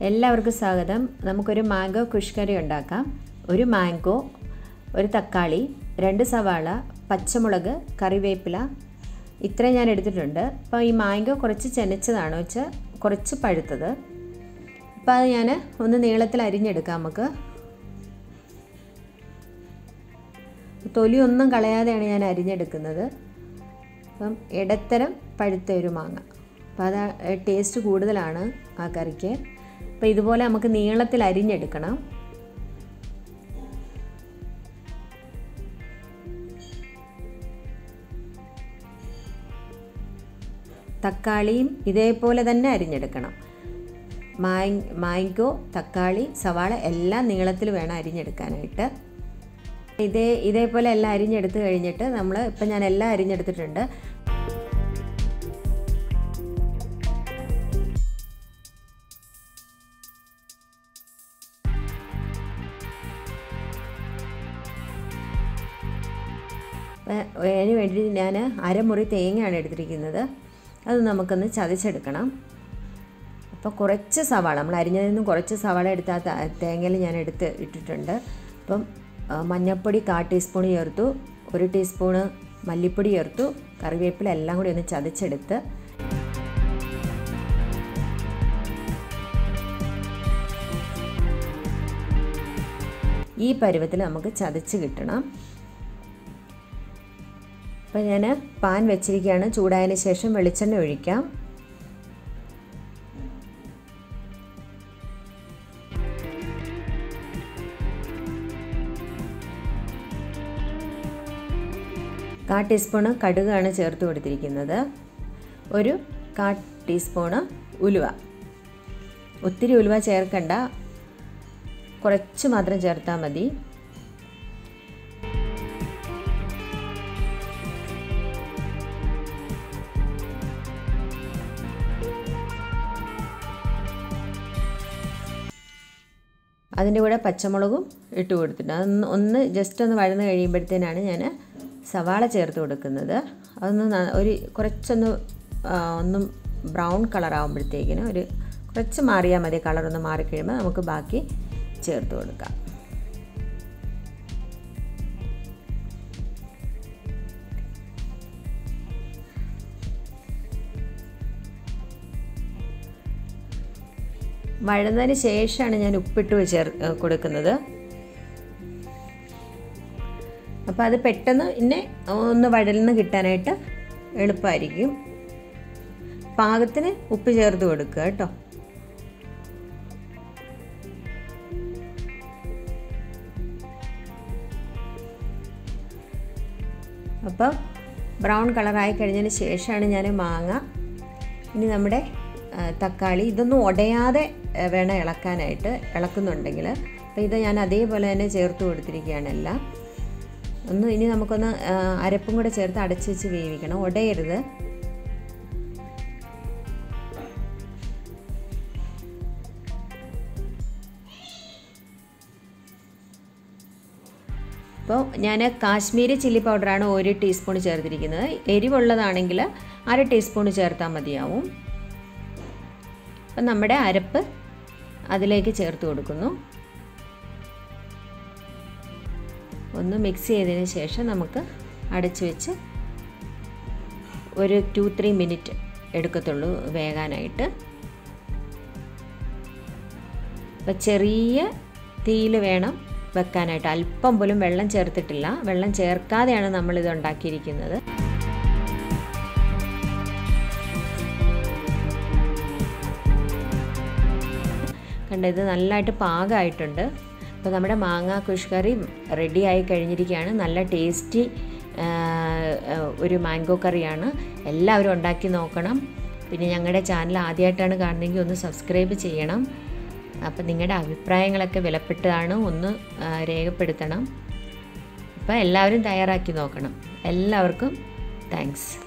എല്ലാവർക്കും സ്വാഗതം നമുക്കൊരു മാംഗോ കുഷ് കറി ഉണ്ടാക്കാം ഒരു മാംഗോ ഒരു തക്കാളി രണ്ട് സവാള പച്ചമുളക് കറിവേപ്പില ഇത്രയും ഞാൻ എടുത്തിട്ടുണ്ട് അപ്പോൾ ഈ മാംഗോ കുറച്ച് ചെനച്ചതാണ് വെച്ചാൽ കുറച്ച് പഴുത്തത് അപ്പോൾ അത് ഞാൻ ഒന്ന് നീളത്തിൽ അരിഞ്ഞെടുക്കാം നമുക്ക് തൊലിയൊന്നും കളയാതെയാണ് ഞാൻ അരിഞ്ഞെടുക്കുന്നത് അപ്പം ഇടത്തരം പഴുത്ത ഒരു മാങ്ങ അപ്പോൾ അത് ടേസ്റ്റ് കൂടുതലാണ് ആ കറിക്ക് അപ്പോൾ ഇതുപോലെ നമുക്ക് നീളത്തിൽ അരിഞ്ഞെടുക്കണം തക്കാളിയും ഇതേപോലെ തന്നെ അരിഞ്ഞെടുക്കണം മാങ്കോ തക്കാളി സവാള എല്ലാം നീളത്തിൽ വേണം അരിഞ്ഞെടുക്കാനായിട്ട് ഇതേ ഇതേപോലെ എല്ലാം അരിഞ്ഞെടുത്ത് കഴിഞ്ഞിട്ട് നമ്മൾ ഇപ്പം ഞാൻ എല്ലാം അരിഞ്ഞെടുത്തിട്ടുണ്ട് അതിന് വേണ്ടി ഞാൻ അരമുറി തേങ്ങയാണ് എടുത്തിരിക്കുന്നത് അത് നമുക്കൊന്ന് ചതച്ചെടുക്കണം അപ്പോൾ കുറച്ച് സവാള നമ്മൾ അരിഞ്ഞതിൽ നിന്നും കുറച്ച് സവാള എടുത്ത തേങ്ങയിൽ ഞാൻ എടുത്ത് ഇട്ടിട്ടുണ്ട് അപ്പം മഞ്ഞൾപ്പൊടി കാ ടീസ്പൂൺ ചേർത്തു ഒരു ടീസ്പൂണ് മല്ലിപ്പൊടി ചേർത്തു കറിവേപ്പില എല്ലാം കൂടി ഒന്ന് ചതച്ചെടുത്ത് ഈ പരുവത്തിൽ നമുക്ക് ചതച്ച് കിട്ടണം അപ്പോൾ ഞാൻ പാൻ വെച്ചിരിക്കുകയാണ് ചൂടായതിന് ശേഷം വെളിച്ചെണ്ണ ഒഴിക്കാം കാ ടീസ്പൂണ് കടുകാണ് ചേർത്ത് കൊടുത്തിരിക്കുന്നത് ഒരു കാ ടീസ്പൂണ് ഉലുവ ഒത്തിരി ഉലുവ ചേർക്കണ്ട കുറച്ച് മാത്രം ചേർത്താൽ മതി അതിൻ്റെ കൂടെ പച്ചമുളകും ഇട്ട് കൊടുത്തിട്ടുണ്ട് അതൊന്ന് ഒന്ന് ജസ്റ്റ് ഒന്ന് വഴന്ന് കഴിയുമ്പോഴത്തേനാണ് ഞാൻ സവാള ചേർത്ത് കൊടുക്കുന്നത് അതൊന്ന് ഒരു കുറച്ചൊന്ന് ഒന്ന് ബ്രൗൺ കളർ ആകുമ്പോഴത്തേക്കിന് ഒരു കുറച്ച് മാറിയാൽ മതി കളറൊന്ന് മാറിക്കഴിയുമ്പോൾ നമുക്ക് ബാക്കി ചേർത്ത് കൊടുക്കാം വഴന്നതിന് ശേഷമാണ് ഞാൻ ഉപ്പിട്ട് ചേർ കൊടുക്കുന്നത് അപ്പോൾ അത് പെട്ടെന്ന് പിന്നെ ഒന്ന് വഴലിന്ന് കിട്ടാനായിട്ട് എളുപ്പമായിരിക്കും പാകത്തിന് ഉപ്പ് ചേർത്ത് കൊടുക്കുക കേട്ടോ അപ്പം ബ്രൗൺ കളറായി കഴിഞ്ഞതിന് ശേഷമാണ് ഞാൻ മാങ്ങ ഇനി നമ്മുടെ തക്കാളി ഇതൊന്നും ഉടയാതെ വേണം ഇളക്കാനായിട്ട് ഇളക്കുന്നുണ്ടെങ്കിൽ അപ്പോൾ ഇത് ഞാൻ അതേപോലെ തന്നെ ചേർത്ത് കൊടുത്തിരിക്കുകയാണ് എല്ലാം ഒന്ന് ഇനി നമുക്കൊന്ന് അരപ്പും കൂടെ ചേർത്ത് അടച്ച് വെച്ച് വേവിക്കണം ഉടയരുത് അപ്പോൾ ഞാൻ കാശ്മീരി ചില്ലി പൗഡറാണ് ഒരു ടീസ്പൂൺ ചേർത്തിരിക്കുന്നത് എരിവുള്ളതാണെങ്കിൽ അര ടീസ്പൂൺ ചേർത്താൽ മതിയാവും അപ്പം നമ്മുടെ അരപ്പ് അതിലേക്ക് ചേർത്ത് കൊടുക്കുന്നു ഒന്ന് മിക്സ് ചെയ്തതിന് ശേഷം നമുക്ക് അടച്ചു വെച്ച് ഒരു ടു ത്രീ മിനിറ്റ് എടുക്കത്തുള്ളൂ വേകാനായിട്ട് അപ്പം ചെറിയ തീയിൽ വേണം വെക്കാനായിട്ട് അല്പം പോലും വെള്ളം ചേർത്തിട്ടില്ല വെള്ളം ചേർക്കാതെയാണ് നമ്മളിത് ഉണ്ടാക്കിയിരിക്കുന്നത് കണ്ട ഇത് നല്ലതായിട്ട് പാകമായിട്ടുണ്ട് അപ്പോൾ നമ്മുടെ മാങ്ങ കുഷ് കറി റെഡി ആയി കഴിഞ്ഞിരിക്കുകയാണ് നല്ല ടേസ്റ്റി ഒരു മാംഗോ കറിയാണ് എല്ലാവരും ഉണ്ടാക്കി നോക്കണം പിന്നെ ഞങ്ങളുടെ ചാനൽ ആദ്യമായിട്ടാണ് കാണുന്നതെങ്കിൽ ഒന്ന് സബ്സ്ക്രൈബ് ചെയ്യണം അപ്പം നിങ്ങളുടെ അഭിപ്രായങ്ങളൊക്കെ വിലപ്പെട്ടതാണ് ഒന്ന് രേഖപ്പെടുത്തണം അപ്പോൾ എല്ലാവരും തയ്യാറാക്കി നോക്കണം എല്ലാവർക്കും താങ്ക്സ്